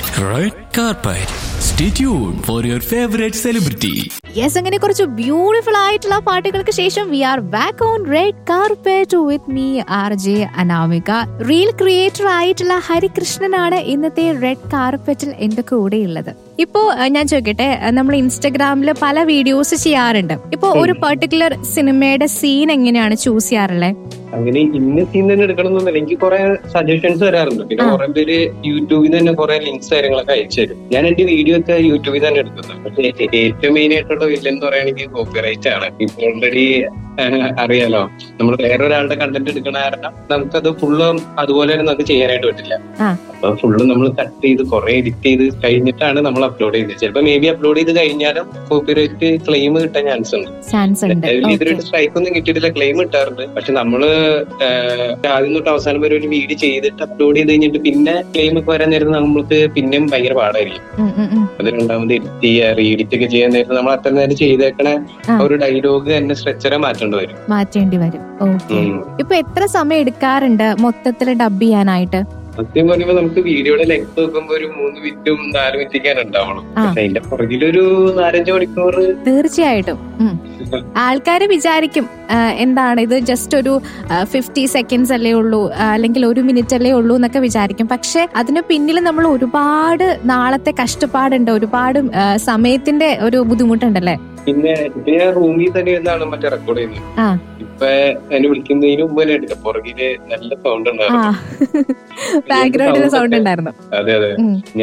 Red carpet. Stay tuned for your favorite celebrity. Yes അങ്ങനെ കുറച്ച് beautiful ആയിട്ടുള്ള പാട്ടുകൾക്ക് ശേഷം we are back on red carpet with me R J Anamika reel creator ആയിട്ടുള്ള ഹരികൃഷ്ണനാണ് ഇന്നത്തെ റെഡ് കാർപ്പറ്റിൽ എന്റെ കൂടെ ഉള്ളത് ഇപ്പോ അഹ് ഞാൻ ചോദിക്കട്ടെ അഹ് നമ്മൾ ഇൻസ്റ്റഗ്രാമിൽ പല വീഡിയോസ് ചെയ്യാറുണ്ട് ഇപ്പോ ഒരു പെർട്ടിക്കുലർ സിനിമയുടെ സീൻ എങ്ങനെയാണ് ചൂസ് ചെയ്യാറുള്ളത് അങ്ങനെ ഇന്ന സീൻ തന്നെ എടുക്കണം എന്നൊന്നുമില്ല എനിക്ക് കുറെ സജഷൻസ് വരാറുണ്ട് പിന്നെ ആ. കുറെ പേര് യൂട്യൂബിൽ തന്നെ കുറെ ലിങ്ക്സ് കാര്യങ്ങളൊക്കെ അയച്ചു തരും ഞാൻ എന്റെ വീഡിയോ ഒക്കെ യൂട്യൂബിൽ തന്നെ എടുക്കുന്നത് പക്ഷേ ഏറ്റവും മെയിൻ ആയിട്ടുള്ള വില്ലൻ എന്ന് പറയുകയാണെങ്കിൽ കോപ്പിറൈറ്റ് ആണ് ഇപ്പൊ ഓൾറെഡി അറിയാലോ നമ്മൾ വേറൊരാളുടെ കണ്ടന്റ് എടുക്കണ കാരണം നമുക്കത് ഫുള്ളും അതുപോലെ തന്നെ നമുക്ക് ചെയ്യാനായിട്ട് പറ്റില്ല ആ. അപ്പൊ ഫുള്ള് നമ്മൾ കട്ട് ചെയ്ത് കുറെ എഡിറ്റ് ചെയ്ത് കഴിഞ്ഞിട്ടാണ് നമ്മൾ അപ്ലോഡ് ചെയ്യുന്നത് ചിലപ്പോൾ മേ ബി അപ്ലോഡ് ചെയ്ത് കഴിഞ്ഞാലും കോപ്പിറൈറ്റ് ക്ലെയിം കിട്ടാൻ ചാൻസ് ഉണ്ട് ചാൻസ് ഉണ്ട് ഇതിനായിട്ട് സ്ട്രൈക്ക് ഒന്നും കിട്ടിയിട്ടില്ല ക്ലെയിം കിട്ടാറുണ്ട് പക്ഷെ നമ്മള് ആഹ്, ആദ്യം തൊട്ട് അവസാനം വരെ ഒരു വീഡിയോ ചെയ്തിട്ട് അപ്ലോഡ് ചെയ്ത് കഴിഞ്ഞിട്ട് പിന്നെ ക്ലെയിം ഒക്കെ വരാൻ നേരം നമുക്ക് പിന്നെയും ഭയങ്കര പാടായിരിക്കും ഉം, ഉം, ഉം. അത് രണ്ടാമത് എഡിറ്റ് ചെയ്യുക റീഡിറ്റ് ഒക്കെ ചെയ്യാൻ നേരത്ത് നമ്മൾ അത്ര നേരം ചെയ്തേക്കണ ആ. ഒരു ഡയലോഗ് തന്നെ സ്ട്രെച്ചറെ മാറ്റേണ്ടി വരും മാറ്റേണ്ടി വരും ഓക്കെ ഉം. ഇപ്പൊ എത്ര സമയം എടുക്കാറുണ്ട് മൊത്തത്തിൽ ഡബ് ചെയ്യാനായിട്ട് സത്യം പറയുമ്പോ നമുക്ക് വീഡിയോയുടെ ലെങ്ത് നോക്കുമ്പോ ഒരു മൂന്ന് മിനിറ്റും നാല് മിനിറ്റൊക്കെ ഉണ്ടാവുള്ളൂ ആ. പക്ഷെ അതിന്റെ പുറകിലൊരു നാലഞ്ച് മണിക്കൂർ തീർച്ചയായിട്ടും ആൾക്കാർ വിചാരിക്കും ആ, എന്താണ് ഇത് ജസ്റ്റ് ഒരു ഫിഫ്റ്റി സെക്കൻഡ്സ് അല്ലേ ഉള്ളൂ ആ, അല്ലെങ്കിൽ ഒരു മിനിറ്റ് അല്ലേ ഉള്ളൂ എന്നൊക്കെ വിചാരിക്കും പക്ഷെ അതിന് പിന്നിൽ നമ്മൾ ഒരുപാട് നാളത്തെ കഷ്ടപ്പാടുണ്ട് ഒരുപാട് ആ, സമയത്തിന്റെ ഒരു ബുദ്ധിമുട്ടുണ്ടല്ലേ പിന്നെ ഇപ്പൊ ഞാൻ റൂമിൽ തന്നെ ഇരുന്നാണ് മറ്റേ റെക്കോർഡ് ചെയ്യുന്നത് ആ. ഇപ്പൊ എന്നെ വിളിക്കുന്നതിന് മുമ്പ് തന്നെ എടുക്കാം പുറകില് നല്ല സൗണ്ട് ആ ഉണ്ടായിരുന്നു ബാക്ക്ഗ്രൗണ്ടിൽ സൗണ്ട് ഉണ്ടായിരുന്നു അതെ അതെ ഉം.